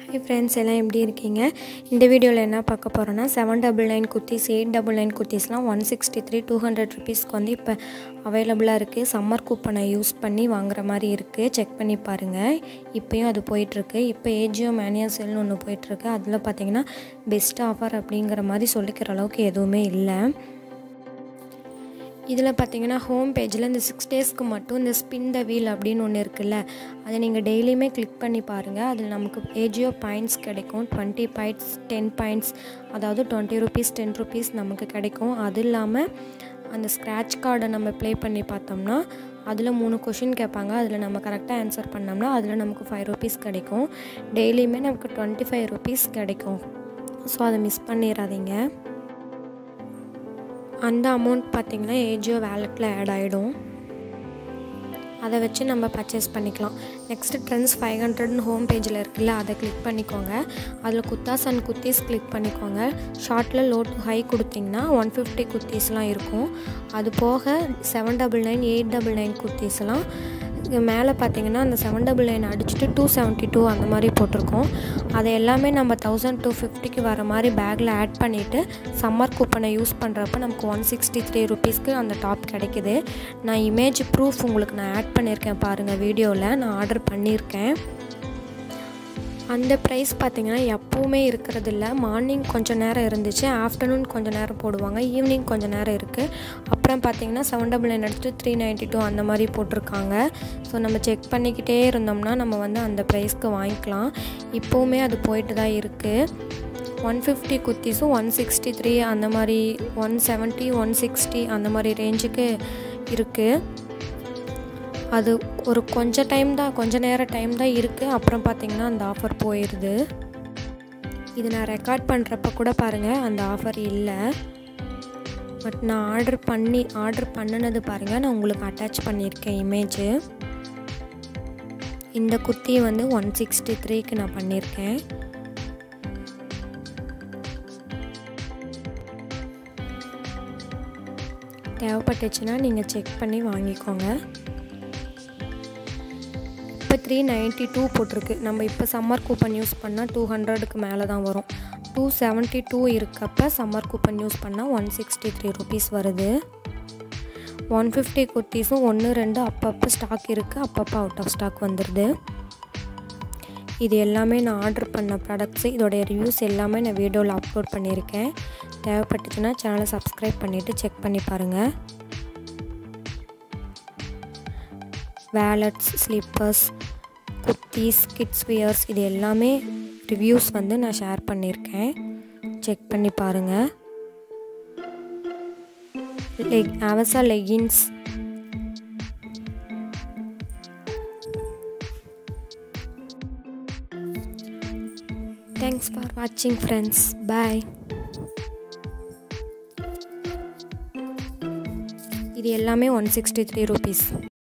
hi friends எல்லாம் எப்படி இருக்கீங்க இந்த வீடியோவில் என்ன பார்க்க போகிறோன்னா seven double nine kurtis eight double nine குர்த்திஸ்லாம் one sixty three two hundred ருபீஸ்க்கு வந்து இப்போ அவைலபிளாக இருக்குது சம்மர் கூப்பனை யூஸ் பண்ணி வாங்குற மாதிரி இருக்குது செக் பண்ணி பாருங்கள் இப்போயும் அது போயிட்டுருக்கு இப்போ ஏஜியோ மேனியா செல்னு ஒன்று போயிட்டுருக்கு அதில் பார்த்தீங்கன்னா பெஸ்ட் ஆஃபர் அப்படிங்கிற மாதிரி சொல்லிக்கிற அளவுக்கு எதுவுமே இல்லை இதில் பார்த்தீங்கன்னா ஹோம் பேஜில் இந்த சிக்ஸ் டேஸ்க்கு மட்டும் இந்த ஸ்பின் த வீல் அப்படின்னு ஒன்று இருக்குல்ல அதை நீங்கள் டெய்லியுமே கிளிக் பண்ணி பாருங்கள் அதில் நமக்கு ஏஜியோ பாயிண்ட்ஸ் கிடைக்கும் டுவெண்ட்டி பாயிண்ட்ஸ் டென் பாயிண்ட்ஸ் அதாவது டுவெண்ட்டி ருபீஸ் டென் ருபீஸ் நமக்கு கிடைக்கும் அது இல்லாமல் அந்த ஸ்க்ராட்ச் கார்டை நம்ம ப்ளே பண்ணி பார்த்தோம்னா அதில் மூணு கொஷின் கேட்பாங்க அதில் நம்ம கரெக்டாக ஆன்சர் பண்ணோம்னா அதில் நமக்கு ஃபைவ் ருபீஸ் கிடைக்கும் டெய்லியுமே நமக்கு டுவெண்ட்டி ஃபைவ் ருபீஸ் கிடைக்கும் ஸோ அதை மிஸ் பண்ணிடாதீங்க அந்த அமௌண்ட் பார்த்திங்கன்னா ஏஜியோ வேலெட்டில் ஆட் ஆகிடும் அதை வச்சு நம்ம பர்ச்சேஸ் பண்ணிக்கலாம் நெக்ஸ்ட்டு ட்ரெண்ட்ஸ் ஃபைவ் ஹண்ட்ரட்னு ஹோம் பேஜில் இருக்குல்ல அதை கிளிக் பண்ணிக்கோங்க அதில் குத்தாஸ் அண்ட் குத்தீஸ் கிளிக் பண்ணிக்கோங்க ஷார்ட்டில் லோ டு ஹை கொடுத்திங்கன்னா ஒன் ஃபிஃப்டி குர்த்தீஸ்லாம் இருக்கும் அது போக seven double nine eight double nine குர்த்தீஸ்லாம் மேலே பார்த்தீங்கன்னா அந்த செவன் டபுள் நைன் அடிச்சுட்டு டூ செவன்ட்டி டூ அந்த மாதிரி போட்டிருக்கோம் அதை எல்லாமே நம்ம தௌசண்ட் டூ ஃபிஃப்டிக்கு வர மாதிரி பேக்கில் ஆட் பண்ணிவிட்டு சம்மர் கூப்பனை யூஸ் பண்ணுறப்ப நமக்கு ஒன் சிக்ஸ்டி த்ரீ ருபீஸ்க்கு அந்த டாப் கிடைக்குது நான் இமேஜ் ப்ரூஃப் உங்களுக்கு நான் ஆட் பண்ணியிருக்கேன் பாருங்கள் வீடியோவில் நான் ஆர்டர் பண்ணியிருக்கேன் அந்த ப்ரைஸ் பார்த்திங்கன்னா எப்போவுமே இருக்கிறது இல்லை மார்னிங் கொஞ்சம் நேரம் இருந்துச்சு ஆஃப்டர்நூன் கொஞ்சம் நேரம் போடுவாங்க ஈவினிங் கொஞ்சம் நேரம் இருக்குது அப்புறம் பார்த்திங்கன்னா செவன் டபுள் நைன் எடுத்துட்டு த்ரீ நைன்ட்டி டூ அந்த மாதிரி போட்டிருக்காங்க ஸோ நம்ம செக் பண்ணிக்கிட்டே இருந்தோம்னா நம்ம வந்து அந்த ப்ரைஸ்க்கு வாங்கிக்கலாம் இப்போவுமே அது போயிட்டு தான் இருக்குது ஒன் ஃபிஃப்டி குர்த்திஸும் ஒன் சிக்ஸ்டி த்ரீ அந்த மாதிரி ஒன் செவன்ட்டி ஒன் சிக்ஸ்டி அந்த மாதிரி ரேஞ்சுக்கு இருக்குது அது ஒரு கொஞ்ச டைம் தான் கொஞ்ச நேரம் டைம் தான் இருக்குது அப்புறம் பார்த்திங்கன்னா அந்த ஆஃபர் போயிடுது இது நான் ரெக்கார்ட் பண்ணுறப்ப கூட பாருங்கள் அந்த ஆஃபர் இல்லை பட் நான் ஆர்டர் பண்ணி ஆர்டர் பண்ணினது பாருங்கள் நான் உங்களுக்கு அட்டாச் பண்ணியிருக்கேன் இமேஜு இந்த குர்த்தி வந்து ஒன் சிக்ஸ்டி த்ரீக்கு நான் பண்ணியிருக்கேன் தேவைப்பட்டுச்சுன்னா நீங்கள் செக் பண்ணி வாங்கிக்கோங்க இப்போ த்ரீ நைன்ட்டி டூ போட்டிருக்கு நம்ம இப்போ சம்மர் கூப்பன் யூஸ் பண்ணால் டூ ஹண்ட்ரடுக்கு மேலே தான் வரும் டூ செவன்ட்டி டூ இருக்கப்போ சம்மர் கூப்பன் யூஸ் பண்ணால் ஒன் சிக்ஸ்டி த்ரீ ருபீஸ் வருது ஒன் ஃபிஃப்டி குர்த்திஸும் ஒன்று ரெண்டு அப்பப்போ ஸ்டாக் இருக்குது அப்பப்போ அவுட் ஆஃப் ஸ்டாக் வந்துடுது இது எல்லாமே நான் ஆர்டர் பண்ண ப்ராடக்ட்ஸு இதோடைய ரிவ்யூஸ் எல்லாமே நான் வீடியோவில் அப்லோட் பண்ணியிருக்கேன் தேவைப்பட்டுச்சுன்னா சேனலை சப்ஸ்கிரைப் பண்ணிவிட்டு செக் பண்ணி பாருங்கள் wallets slippers kurtis kids wears இது எல்லாமே ரிவ்யூஸ் வந்து நான் ஷேர் பண்ணியிருக்கேன் செக் பண்ணி பாருங்கள் லெக் அவசா லெகின்ஸ் தேங்க்ஸ் ஃபார் வாட்சிங் ஃப்ரெண்ட்ஸ் பாய் இது எல்லாமே ஒன் சிக்ஸ்டி த்ரீ ருபீஸ்